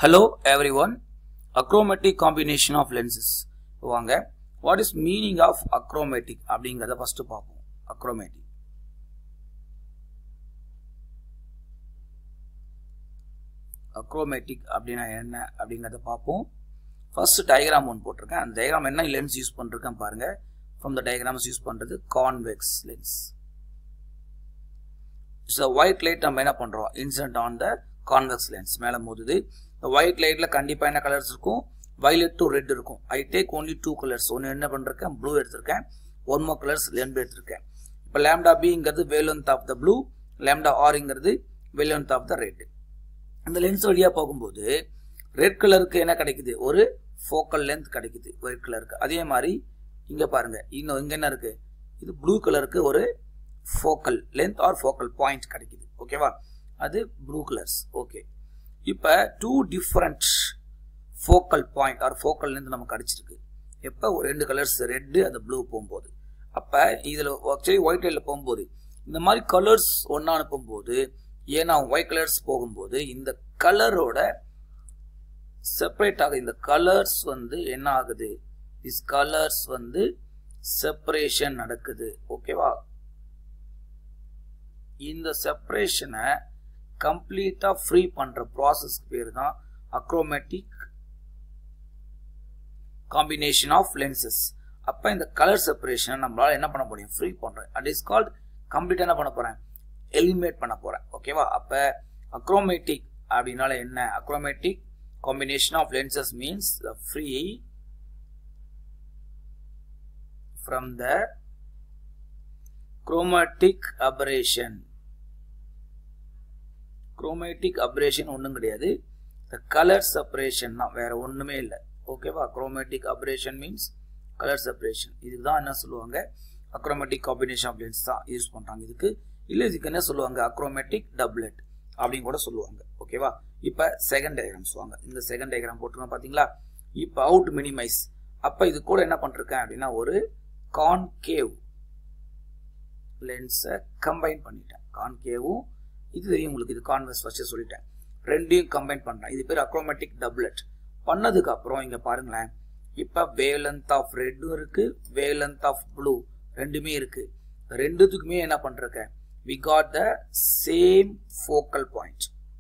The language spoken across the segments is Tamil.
Hello everyone. Achromatic combination of lenses. வாங்க what is meaning of achromatic அப்படிங்கறத first பார்ப்போம் achromatic achromatic அப்படின்னா என்ன அப்படிங்கறத பார்ப்போம் ஃபர்ஸ்ட் டயக்ராம் ஒன்று போட்டிருக்கேன் அந்த டயக்ராம் என்ன லென்ஸ் யூஸ் பண்ணிருக்கேன் பாருங்க ஃப்ரம் த டயக்ராம்ஸ் யூஸ் பண்றது convex lens so white light நம்ம என்ன பண்றோம் incident on the convex lens மேலே மோதுது இந்த ஒயிட் லைட்ல கண்டிப்பா என்ன கலர்ஸ் இருக்கும் வயலட் டு ரெட் இருக்கும் I take only two colours ஒன்று என்ன பண்ணிருக்கேன் ப்ளூ எடுத்திருக்கேன் ஒன் மோ கலர்ஸ் லெம்பு எடுத்திருக்கேன் இப்போ லேம்டா பிங்கிறது wavelength of the blue lambda ஆர்ங்கிறது வேலன்த் ஆஃப் த ரெட் அந்த லென்ஸ் வழியா போகும்போது ரெட் கலருக்கு என்ன கிடைக்குது ஒரு ஃபோக்கல் லென்த் கிடைக்குது ஒயிட் கலருக்கு அதே மாதிரி இங்க பாருங்க இன்னும் இங்க என்ன இருக்கு இது ப்ளூ கலருக்கு ஒரு focal length or focal point கிடைக்குது ஓகேவா அது ப்ளூ கலர்ஸ் ஓகே இப்போ two different focal point or focal length நமக்கு கிடைச்சிருக்கு எப்போ ஒரு ரெண்டு கலர்ஸ் ரெட்டு அந்த ப்ளூ போகும்போது அப்போ இதில் ஆக்சுவலி ஒயிட் லைட்டில் போகும்போது இந்த மாதிரி கலர்ஸ் ஒன்றா அனுப்பும்போது ஏன்னா ஒயிட் கலர்ஸ் போகும்போது இந்த கலரோட செப்பரேட் ஆகுது இந்த கலர்ஸ் வந்து என்ன ஆகுது இஸ் கலர்ஸ் வந்து செப்பரேஷன் நடக்குது ஓகேவா இந்த செப்பரேஷனை கம்ப்ளீட்டா ஃப்ரீ பண்ற ப்ராசஸ் பேர் தான் அக்ரோமேட்டிக் காம்பினேஷன் ஆஃப் லென்சஸ் அப்ப இந்த கலர் செப்பரேஷனை நம்மளால என்ன பண்ண முடியும் ஃப்ரீ பண்றேன் அட் இஸ் கால்ட் கம்ப்ளீட்டா என்ன பண்ண போறேன் எலிமினேட் பண்ண போறேன் ஓகேவா அப்ப அக்ரோமேட்டிக் அப்படின்னால என்ன achromatic combination of lenses means the free from the chromatic aberration chromatic aberration ஒன்றும் கிடையாது the color separation தான் வேற ஒண்ணுமே இல்லை ஓகேவா chromatic aberration means color separation இதுக்கு தான் என்ன சொல்லுவாங்க அக்ரோமேட்டிக் காம்பினேஷன் ஆஃப் லென்ஸ் தான் யூஸ் பண்றாங்க இதுக்கு இல்லை இதுக்கு என்ன சொல்லுவாங்க அக்ரோமேட்டிக் டப்லெட் அப்படின்னு கூட சொல்லுவாங்க ஓகேவா இப்போ செகண்ட் டயக்ராம்ஸ் வாங்க இந்த செகண்ட் டயக்ராம் போட்டுருக்கோம் பார்த்தீங்களா இப்போ அவுட் மினிமைஸ் அப்போ இது கூட என்ன பண்ணிருக்கேன் அப்படின்னா ஒரு கான்கேவ் லென்ஸை கம்பைன் பண்ணிட்டேன் கான்கேவும் இது தெரியும் உங்களுக்கு இது கான்வெஸ் ஃபர்ஸ்ட் சொல்லிட்டேன் ரெண்டையும் கம்பைன் பண்ணுறேன் இது பேர் அக்ரோமேட்டிக் டப்லெட் பண்ணதுக்கு அப்புறம் இங்கே பாருங்களேன் இப்போ வேலன்த் ஆஃப் ரெட்டும் இருக்கு வேலன்த் ஆஃப் ப்ளூ ரெண்டுமே இருக்கு ரெண்டுத்துக்குமே என்ன பண்ணிருக்கேன் we got the same focal point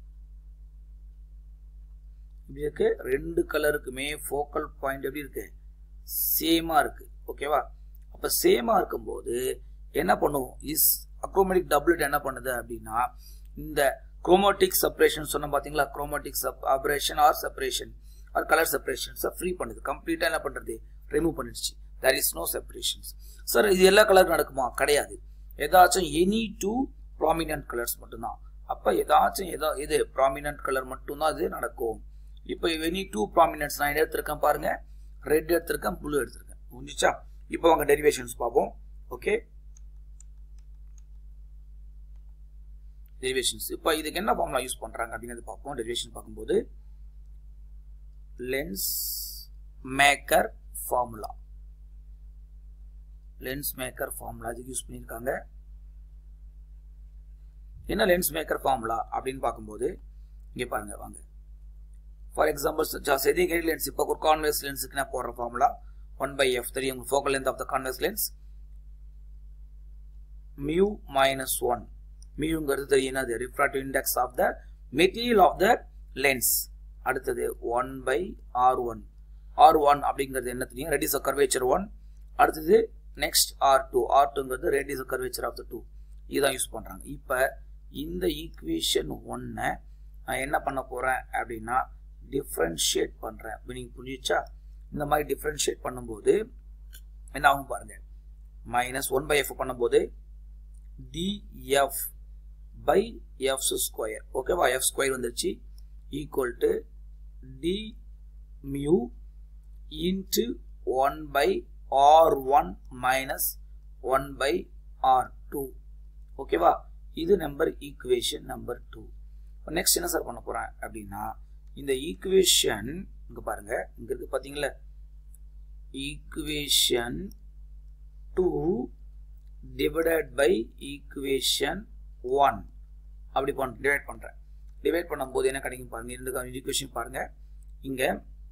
இப்படி இருக்கு ரெண்டு கலருக்குமே ஃபோக்கல் பாயிண்ட் எப்படி இருக்கு சேமா இருக்கு ஓகேவா அப்ப சேமா இருக்கும்போது என்ன பண்ணுவோம் இஸ் அக்ரோமேட்டிக் டபுள்ட் என்ன பண்ணுது அப்படின்னா இந்த குரோமோட்டிக் செப்பரேஷன் சொன்ன பாத்தீங்களா chromatic aberration or separation or colour செப்பரேஷன்ஸை ஃப்ரீ பண்ணுது கம்ப்ளீட்டா என்ன பண்றது ரிமூவ் பண்ணிடுச்சு there is no separations sir இது எல்லா கலர் நடக்குமா கிடையாது ஏதாச்சும் எனி டூ ப்ராமினன்ட் கலர்ஸ் மட்டும்தான் அப்ப ஏதாச்சும் ஏதோ இது ப்ராமினன்ட் கலர் மட்டும்தான் இது நடக்கும் இப்போ எனி டூ ப்ராமினன்ட்ஸ் நான் எடுத்திருக்கேன் பாருங்க ரெட் எடுத்திருக்கேன் ப்ளூ எடுத்திருக்கேன் புரிஞ்சுச்சா இப்போ அவங்க டெரிவேஷன்ஸ் பார்ப்போம் ஓகே டெரிவேஷன்ஸ் இப்போ இதுக்கு என்ன ஃபார்முலா யூஸ் பண்றாங்க அப்படிங்கிறது பார்ப்போம் டெரிவேஷன் பார்க்கும்போது lens maker formula lens maker formula இதுக்கு யூஸ் பண்ணியிருக்காங்க என்ன லென்ஸ் மேக்கர் ஃபார்முலா அப்படின்னு பார்க்கும்போது இங்கே பாருங்க வாங்க ஃபார் எக்ஸாம்பிள் செதி கைட் லென்ஸ் இப்போ ஒரு கான்வெக்ஸ் லென்ஸுக்கு நான் போடுற ஃபார்முலா ஒன் பை எஃப் தெரியும் focal length of the convex lens mu minus one மியூங்கிறது தெரியும் என்னது refractive index of the material of the lens அடுத்தது one by R one R one அப்படிங்கிறது என்ன தெரியும் ரெடிஸ் கர்வேச்சர் ஒன் அடுத்தது நெக்ஸ்ட் ஆர் டூ ஆர் டூங்கிறது radius curvature of the two இதான் யூஸ் பண்ணுறாங்க இப்போ இந்த ஈக்குவேஷன் ஒன்னை நான் என்ன பண்ண போகிறேன் அப்படின்னா டிஃப்ரென்ஷியேட் பண்ணுறேன் நீங்கள் புரிஞ்சிச்சா இந்த மாதிரி டிஃப்ரென்ஷியேட் பண்ணும்போது என்ன ஆகும் பாருங்க மைனஸ் ஒன் பை எஃப் பண்ணும்போது டிஎஃப் பை எஃப் ஸ்கொயர் ஓகேவா எஃப் ஸ்கொயர் வந்துருச்சு equal to d mu into one by R1 minus 1 by R2 ஓகேவா இது number equation number two next என்ன சார் பண்ண போறேன் அப்படின்னா இந்த ஈக்குவேஷன் இங்க பாருங்க இங்க இருக்கு பாத்தீங்களா equation two divided by equation one அப்படி பண் டிவைட் பண்றேன் டிவைட் பண்ணும்போது என்ன கிடைக்கும் பாருங்க இரண்டு ஈக்குவேஷன் பாருங்க இங்க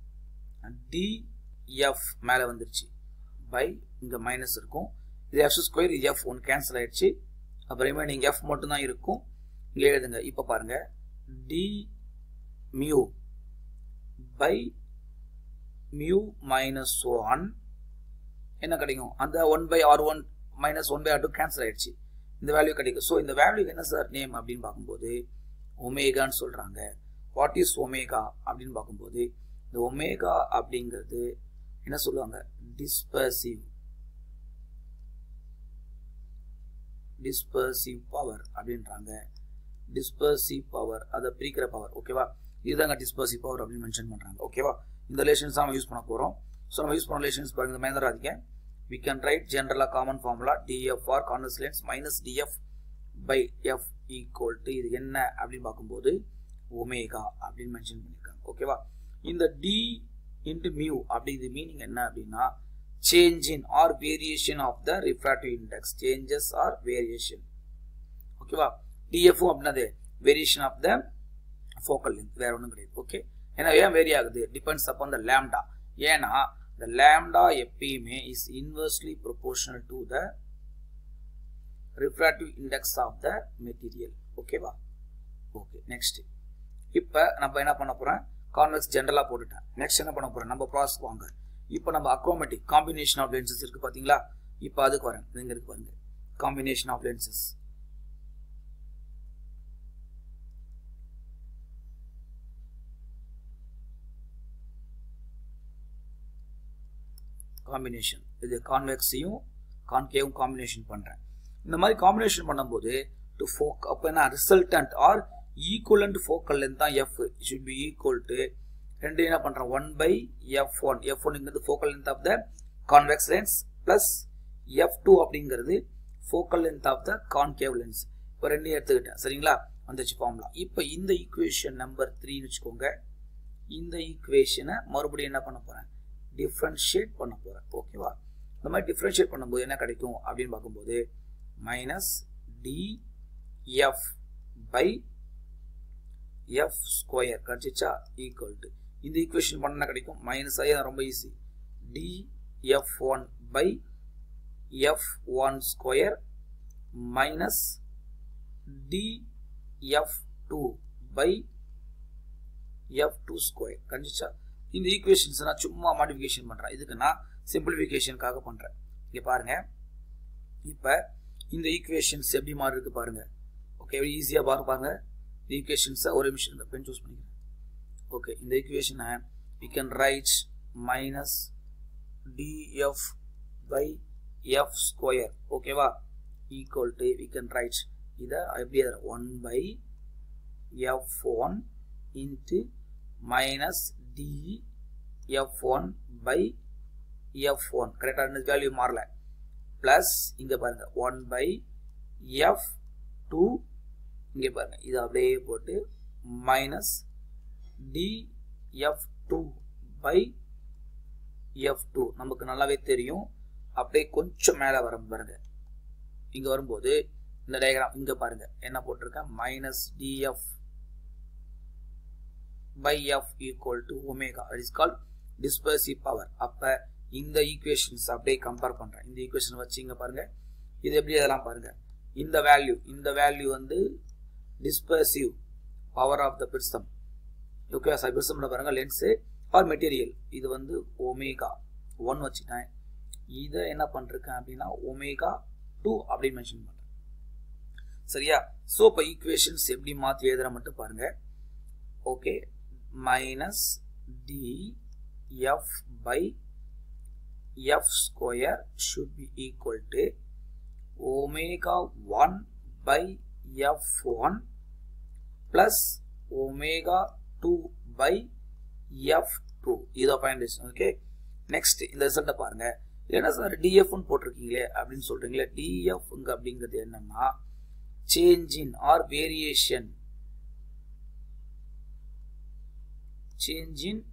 டிஎஃப் மேலே வந்துருச்சு பை இங்க மைனஸ் இருக்கும் இது எஃப் ஸ்கொயர் இது எஃப் ஒன் கேன்சல் ஆயிடுச்சு அப்போ ரிமைனிங் எஃப் மட்டும் தான் இருக்கும் இங்கே எழுதுங்க இப்போ பாருங்க d mu by mu minus one என்ன கிடைக்கும் அந்த one by R one minus one by R two cancel ஆயிடுச்சு இந்த வேல்யூ கிடைக்கும் ஸோ இந்த வேல்யூக்கு என்ன சார் நேம் அப்படின்னு பார்க்கும்போது ஒமேகான்னு சொல்கிறாங்க வாட் இஸ் ஒமேகா அப்படின்னு பார்க்கும்போது இந்த ஒமேகா அப்படிங்கிறது என்ன சொல்லுவாங்க டிஸ்பர்சிவ் டிஸ்பர்சிவ் பவர் அப்படின்றாங்க டிஸ்பர்சிவ் பவர் அதை பிரிக்கிற பவர் ஓகேவா இதுதாங்க டிஸ்பர்சிவ் பவர் அப்படின்னு மென்ஷன் பண்ணுறாங்க ஓகேவா இந்த ரிலேஷன்ஸ் நம்ம யூஸ் பண்ண போகிறோம் ஸோ நம்ம யூஸ் பண்ண ரிலேஷன்ஸ் பாருங்க இந்த மேந்தராதிக்க we can write general common formula df for convex lens minus df by f equal to இது என்ன அப்படின்னு பார்க்கும்போது ஒமேகா அப்படின்னு மென்ஷன் பண்ணியிருக்காங்க ஓகேவா இந்த d into mu அப்படி இது மீனிங் என்ன அப்படின்னா change in or variation of the refractive index changes or variation ஓகேவா டிஎஃப் அப்படின்னது variation of the focal length வேற ஒன்றும் கிடையாது ஓகே ஏன்னா ஏன் வேரி ஆகுது டிபெண்ட்ஸ் அப்பான் த லேம்டா ஏன்னா the lambda எப்பயுமே is inversely proportional to the refractive index of the material ஓகேவா ஓகே நெக்ஸ்ட் இப்போ நம்ம என்ன பண்ண போறோம் கான்வெக்ஸ் ஜென்ரலா போட்டுட்டேன் நெக்ஸ்ட் என்ன பண்ண போறோம் நம்ம ப்ராசஸ் வாங்க இப்போ நம்ம அக்ரோமேட்டிக் காம்பினேஷன் ஆஃப் லென்சஸ் இருக்கு பாத்தீங்களா இப்போ அதுக்கு வரேன் இங்க இருக்கு பாருங்க காம்பினேஷன் ஆஃப் லென்சஸ் காம்பினேஷன் இது கான்வெக்ஸையும் கான்கேவும் காம்பினேஷன் பண்ணுறேன் இந்த மாதிரி காம்பினேஷன் பண்ணும்போது டு ஃபோக் அப்போ என்ன resultant or equivalent focal length தான் f should be equal to ரெண்டு என்ன பண்ணுறேன் one by f one f ஒன்ங்கிறது focal length of the convex lens plus f two அப்படிங்கிறது focal length of the concave lens இப்போ ரெண்டையும் எடுத்துக்கிட்டேன் சரிங்களா வந்துச்சு ஃபார்முலா இப்போ இந்த ஈக்குவேஷன் நம்பர் த்ரீன்னு வச்சுக்கோங்க இந்த ஈக்குவேஷனை மறுபடியும் என்ன பண்ண போகிறேன் டிஃப்ரென்ஷியேட் பண்ண போகிறேன் ஓகேவா இந்த மாதிரி டிஃப்ரென்ஷியேட் பண்ணும்போது என்ன கிடைக்கும் அப்படின்னு பார்க்கும்போது minus d f by f square கிடைச்சிச்சா ஈக்குவல் டு இந்த ஈக்குவேஷன் பண்ண கிடைக்கும் மைனஸ் ஆகி ரொம்ப easy d f one by f one square minus d f two by f two square கண்டிச்சா இந்த ஈக்குவேஷன்ஸ் நான் சும்மா மாடிஃபிகேஷன் பண்ணுறேன் இதுக்கு நான் சிம்பிளிஃபிகேஷனுக்காக பண்ணுறேன் இங்கே பாருங்க இப்போ இந்த ஈக்குவேஷன்ஸ் எப்படி மாறி இருக்கு பாருங்க ஓகே எப்படி ஈஸியாக பாருங்க பாருங்க இந்த ஈக்குவேஷன்ஸை ஒரு நிமிஷம் இந்த பென் சூஸ் பண்ணிக்கிறேன் ஓகே இந்த ஈக்குவேஷனை we can write minus df by f square ஓகேவா equal to we can write இதை எப்படி one by f one into minus d f one by f one கரெக்டாக ரெண்டு வேல்யூ மாறல ப்ளஸ் இங்கே பாருங்க ஒன் பை எஃப் டூ இங்கே பாருங்க இது அப்படியே போட்டு minus d f two by f two நமக்கு நல்லாவே தெரியும் அப்படியே கொஞ்சம் மேலே வர பாருங்க இங்கே வரும்போது இந்த டயக்ராம் இங்கே பாருங்க என்ன போட்டிருக்கேன் minus df by f equal to omega it is called dispersive power அப்ப இந்த ஈக்குவேஷன்ஸ் அப்படியே கம்பேர் பண்றேன் இந்த ஈக்குவேஷன் வச்சு இங்க பாருங்க இது எப்படி அதெல்லாம் பாருங்க இந்த வேல்யூ இந்த வேல்யூ வந்து dispersive power of the prism okay sir பிரிசம்ல பாருங்க லென்ஸ் ஆர் மெட்டீரியல் இது வந்து ஒமேகா ஒன் வச்சுட்டேன் இதை என்ன பண்ணிருக்கேன் அப்படின்னா ஒமேகா டூ அப்படின்னு மென்ஷன் பண்றேன் சரியா ஸோ இப்போ ஈக்குவேஷன்ஸ் எப்படி மாற்றி எழுதுற மட்டும் பாருங்க okay minus d f by f square should be equal to omega 1 by f1 plus omega 2 by f2 இதோ ஃபைண்டேஷன் ஓகே நெக்ஸ்ட் இந்த ரிசல்ட்டை பாருங்க என்ன சார் டிஎஃப்னு போட்டிருக்கீங்களே அப்படின்னு சொல்றீங்களே டிஎஃப்ங்க அப்படிங்கிறது என்னன்னா change in or variation change in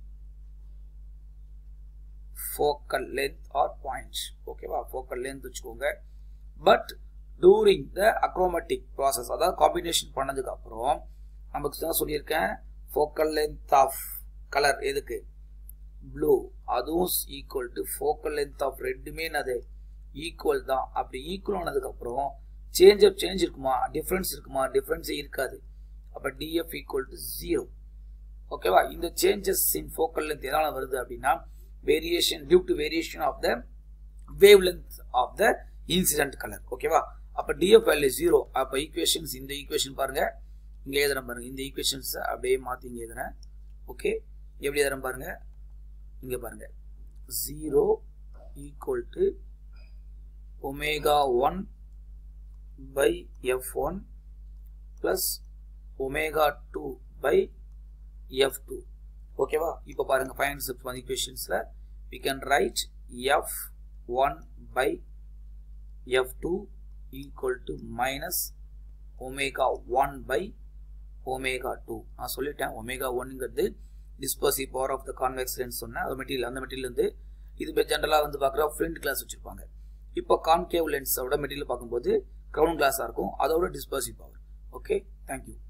focal length or points ஓகேவா focal length வச்சுக்கோங்க but during the achromatic process அதாவது காம்பினேஷன் பண்ணதுக்கு அப்புறம் நமக்கு தான் சொல்லியிருக்கேன் ஃபோக்கல் லென்த் ஆஃப் கலர் எதுக்கு ப்ளூ அதுவும் equal to focal length of ரெட்டுமே அது ஈக்குவல் தான் அப்படி ஈக்குவல் ஆனதுக்கப்புறம் சேஞ்ச் ஆஃப் சேஞ்ச் இருக்குமா டிஃப்ரென்ஸ் இருக்குமா டிஃப்ரென்ஸே இருக்காது அப்போ டிஎஃப் ஈக்குவல் டு ஜீரோ ஓகேவா இந்த சேஞ்சஸ் இன் ஃபோக்கல் லென்த் எதனால் வருது அப்படின்னா variation due to variation of the wavelength of the incident colour ஓகேவா அப்போ டிஎஃப் வேல்யூ ஜீரோ அப்போ ஈக்குவேஷன்ஸ் இந்த ஈக்குவேஷன் பாருங்க இங்கே எழுதுறேன் பாருங்க இந்த ஈக்குவேஷன்ஸ் அப்படியே மாற்றி இங்கே எழுதுறேன் ஓகே எப்படி எழுதுறேன் பாருங்க இங்கே பாருங்க zero equal to omega one by f one plus omega two by f two ஓகேவா இப்போ பாருங்க ஃபைனல் ஸ்டெப் வந்து ஈக்குவேஷன்ஸில் we can write f one by f two equal to minus omega one by omega two நான் சொல்லிட்டேன் ஒமேகா ஒன்னுங்கிறது dispersive power of the convex lens சொன்னேன் அது மெட்டீரியல் அந்த மெட்டீரியல் வந்து இது ஜென்ரலாக வந்து பார்க்குற ஃப்ரண்ட் கிளாஸ் வச்சுருப்பாங்க இப்போ கான்கேவ் லென்ஸோட மெட்டீரியல் பார்க்கும்போது க்ரௌண்ட் கிளாஸாக இருக்கும் அதோட டிஸ்பர்சிவ் பவர் ஓகே தேங்க்யூ